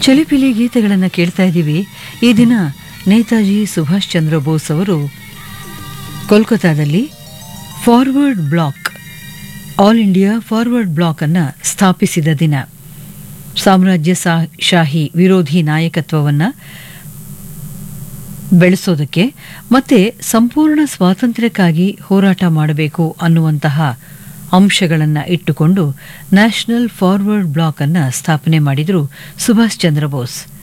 ಚಲಿಪಿಲಿ ಗೀತೆಗಳನ್ನು ಕೇಳ್ತಾ ಇದ್ದೀವಿ ಈ ದಿನ ನೇತಾಜಿ ಸುಭಾಷ್ ಚಂದ್ರ ಬೋಸ್ ಅವರು ಕೋಲ್ಕತಾದಲ್ಲಿ Forward Bloc all India Forward Bloc ಅನ್ನು ಸ್ಥಾಪಿಸಿದ ದಿನ ಸಾಮ್ರಾಜ್ಯ ಸಾ- ಶಾಹಿ ವಿರೋಧಿ ನಾಯಕತ್ವವನ್ನು ಬೆಳೆಸೋದಕ್ಕೆ ಮತ್ತೆ ಸಂಪೂರ್ಣ ಸ್ವಾತಂತ್ರ್ಯಕ್ಕಾಗಿ ಹೋರಾಟ ಮಾಡಬೇಕು ಅನ್ನುವಂತಹ ಅಂಶಗಳನ್ನು ಇಟ್ಟುಕೊಂಡು ನ್ಯಾಷನಲ್ ಫಾರ್ವರ್ಡ್ ಬ್ಲಾಕ್ ಅನ್ನು ಸ್ಥಾಪನೆ ಮಾಡಿದರು ಸುಭಾಷ್ ಚಂದ್ರ ಬೋಸ್